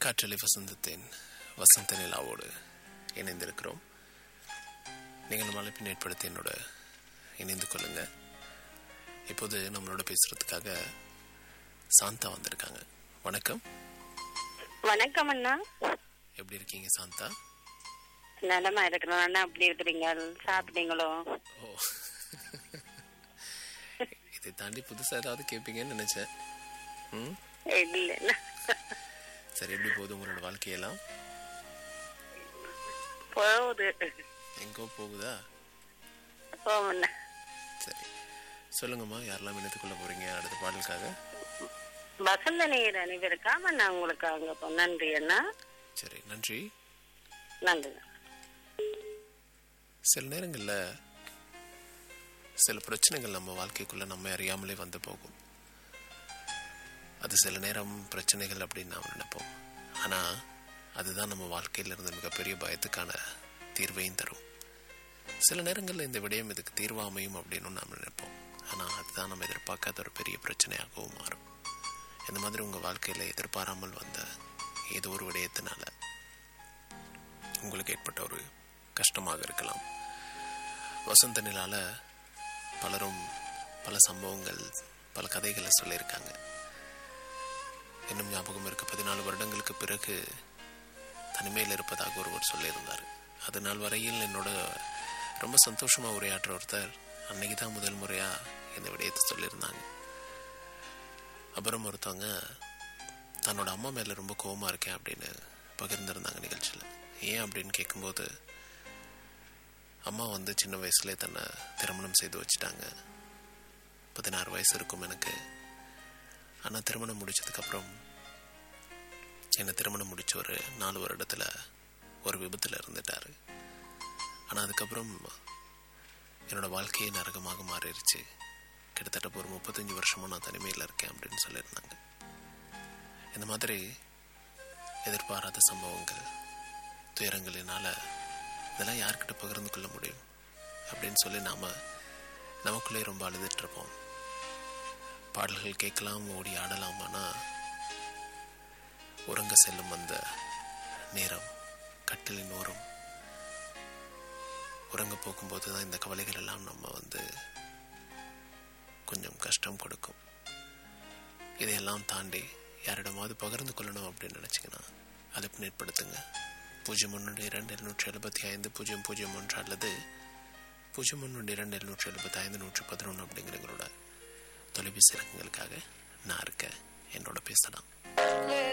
காற்றலை வசந்தத்தின் வசந்த நிலாவோடு இணைந்திருக்கிறோம் நீங்கள் அழைப்பின் ஏற்படுத்தி என்னோட இணைந்து கொள்ளுங்க இப்போது நம்மளோட பேசுறதுக்காக சாந்தா வந்திருக்காங்க வணக்கம் வணக்கம் அண்ணா எப்படி இருக்கீங்க சாந்தா நலமா இருக்கிறோம் அண்ணா அப்படி இருக்கிறீங்க சாப்பிட்டீங்களோ ஓ இதை தாண்டி புதுசா ஏதாவது கேட்பீங்கன்னு நினைச்சேன் ம் இல்ல சரி எப்படி போகுது உங்களோட வாழ்க்கையெல்லாம் போகுது எங்கோ போகுதா போகும்ண்ணா சரி சொல்லுங்கம்மா யாரெல்லாம் இணைத்துக்கொள்ள போறீங்க அடுத்த பாடலுக்காக வசந்த நீர் அனைவருக்காம நான் உங்களுக்கு அங்க போ- நன்றி அண்ணா சரி நன்றி நன்றி சில நேரங்களில் சில பிரச்சனைகள் நம்ம வாழ்க்கைக்குள்ள நம்ம அறியாமலே வந்து போகும் அது சில நேரம் பிரச்சனைகள் அப்படின்னு நாம் நினைப்போம் ஆனால் அதுதான் நம்ம வாழ்க்கையில இருந்த மிகப்பெரிய பயத்துக்கான தீர்வையும் தரும் சில நேரங்களில் இந்த விடயம் இதுக்கு தீர்வு அமையும் அப்படின்னு நாம் நினைப்போம் ஆனால் அதுதான் நம்ம எதிர்பார்க்காத ஒரு பெரிய பிரச்சனையாகவும் மாறும் இந்த மாதிரி உங்கள் வாழ்க்கையில் எதிர்பாராமல் வந்த ஏதோ ஒரு விடயத்தினால உங்களுக்கு ஏற்பட்ட ஒரு கஷ்டமாக இருக்கலாம் வசந்த நிலால பலரும் பல சம்பவங்கள் பல கதைகளை சொல்லியிருக்காங்க இன்னும் ஞாபகம் இருக்க பதினாலு வருடங்களுக்கு பிறகு தனிமையில் இருப்பதாக ஒருவர் சொல்லியிருந்தார் அது நாள் வரையில் என்னோட ரொம்ப சந்தோஷமா உரையாற்ற ஒருத்தர் அன்னைக்கு தான் முதல் முறையா இந்த விடயத்தை சொல்லியிருந்தாங்க அப்புறம் ஒருத்தவங்க தன்னோட அம்மா மேல ரொம்ப கோவமா இருக்கேன் அப்படின்னு பகிர்ந்திருந்தாங்க நிகழ்ச்சியில் ஏன் அப்படின்னு கேட்கும்போது அம்மா வந்து சின்ன வயசுலேயே தன்னை திருமணம் செய்து வச்சுட்டாங்க பதினாறு வயசு இருக்கும் எனக்கு ஆனால் திருமணம் முடிச்சதுக்கப்புறம் என்னை திருமணம் முடிச்ச ஒரு நாலு வருடத்தில் ஒரு விபத்தில் இருந்துட்டாரு ஆனால் அதுக்கப்புறம் என்னோட வாழ்க்கையே நரகமாக மாறிடுச்சு கிட்டத்தட்ட ஒரு முப்பத்தஞ்சு வருஷமும் நான் தனிமையில் இருக்கேன் அப்படின்னு சொல்லியிருந்தாங்க இந்த மாதிரி எதிர்பாராத சம்பவங்கள் துயரங்களினால இதெல்லாம் யார்கிட்ட பகிர்ந்து கொள்ள முடியும் அப்படின்னு சொல்லி நாம நமக்குள்ளே ரொம்ப அழுதுட்டு இருப்போம் பாடல்கள் கேட்கலாம் ஓடி ஆடலாம் ஆனால் உறங்க செல்லும் அந்த நேரம் கட்டிலின் ஓரம் உறங்க போகும்போது தான் இந்த கவலைகள் எல்லாம் நம்ம வந்து கொஞ்சம் கஷ்டம் கொடுக்கும் இதையெல்லாம் தாண்டி யாரிடமாவது பகிர்ந்து கொள்ளணும் அப்படின்னு நினச்சிங்கன்னா அழைப்பு ஏற்படுத்துங்க பூஜ்ஜியம் ஒன்று இரண்டு எழுநூற்றி எழுபத்தி ஐந்து பூஜ்ஜியம் பூஜ்ஜியம் ஒன்று அல்லது பூஜ்ஜியம் ஒன்று இரண்டு எழுநூற்றி எழுபத்தி ஐந்து நூற்றி பதினொன்று அப்படிங்கிறவங்களோட தொலைபேசி இலக்கங்களுக்காக நான் இருக்கேன் என்னோட பேசலாம்